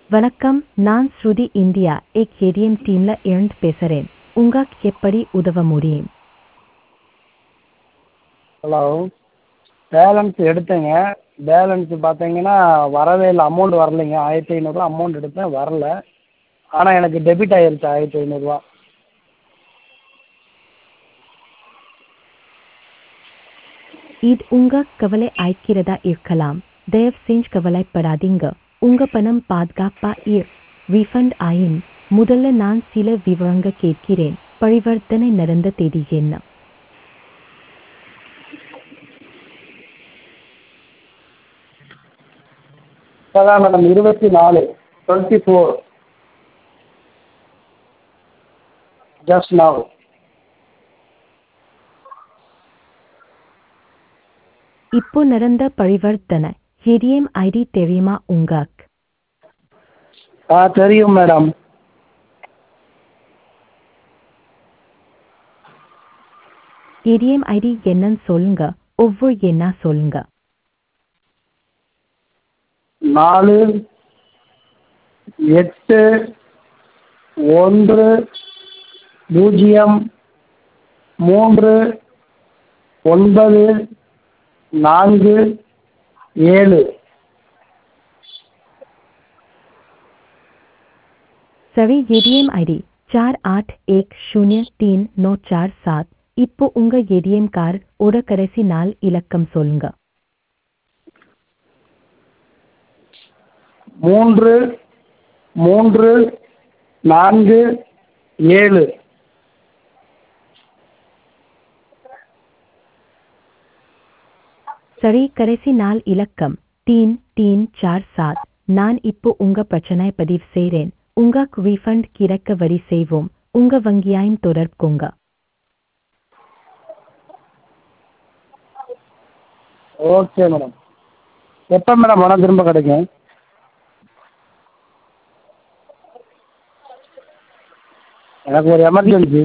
வணக்கம் நான் ஸ்ருதி இந்தியா எக் ஏடிஎம் டீம்ல இருந்து பேசுறேன் உங்களுக்கு எப்படி உதவ முடியும் ஹலோ பேலன்ஸ் எடுத்தேங்க பேலன்ஸு பார்த்தீங்கன்னா வரவே இல்லை அமௌண்ட் வரலைங்க ஆயிரத்தி ஐநூறுரூவா அமௌண்ட் எடுத்தேன் வரல ஆனால் எனக்கு டெபிட் ஆயிருச்சு ஆயிரத்தி ஐநூறுரூவா இது உங்க கவலை ஆய்க்கிறதா இருக்கலாம் தயவு செஞ்சு கவலைப்படாதீங்க உங்க பணம் பாதுகாப்பா இர் ரீஃபண்ட் ஆயின் முதல்ல நான் சில விவரங்க கேட்கிறேன் பரிவர்த்தனை நடந்த தேதி என்ன இப்போதான் மேடம் இருபத்தி நாலு டுவெண்ட்டி ஃபோர் ஜஸ்ட் நவ் இப்போ நடந்த பரிவர்த்தனை ஏடிஎம் ஐடி தெரியுமா உங்களுக்கு ஆ தெரியும் மேடம் ஏடிஎம் ஐடி என்னன்னு சொல்லுங்க ஒவ்வொரு எண்ணா சொல்லுங்க நாலு எட்டு ஒன்று பூஜ்ஜியம் மூன்று ஒன்பது நான்கு ஏழு சரி ஏடிஎம் ஐடி चार आठ एक शून्य तीन नौ चार सात இப்போ உங்க ஏடிஎம் கார்டு ஓட கடைசி நாள் இலக்கம் சொல்லுங்க மூன்று மூன்று நான்கு ஏழு சரி கடைசி நாள் இலக்கம் தீன் தீன் சார் சாத் நான் இப்போ உங்க பிரச்சனை பதிவு செய்றேன் உங்களுக்கு ரீஃபண்ட் கிறக்க வரி செய்வோம் உங்க வங்கியாயும் தொடர்புங்க ஓகே மேடம் எப்போ மேடம் பணம் திரும்ப கிடைக்கும் எனக்கு ஒரு எமர்ஜென்சி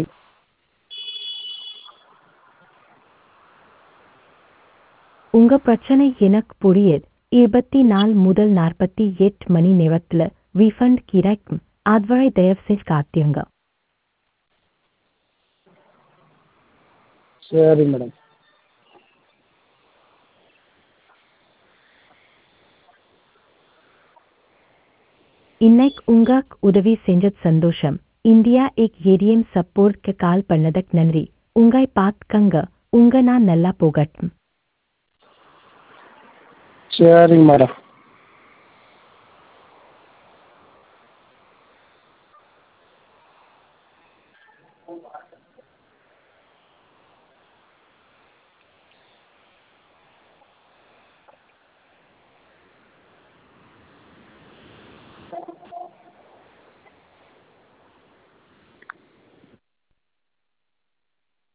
உங்க பிரச்சனை எனக்கு புரியுது இருபத்தி நாலு முதல் நாற்பத்தி எட்டு மணி நேரத்துல ரீஃபண்ட் கிடைக்கும் அதுவரை தயவு செஞ்சு காத்திருங்க சரி மேடம் இன்னைக்கு உங்களுக்கு உதவி செஞ்சது சந்தோஷம் இந்தியா எக் ஏடிஎம் சப்போர்ட்க்கு கால் பண்ணதுக்கு நன்றி உங்களை பார்த்துக்கங்க உங்க நான் நல்லா போகட்டும் சரிங்க மேடம்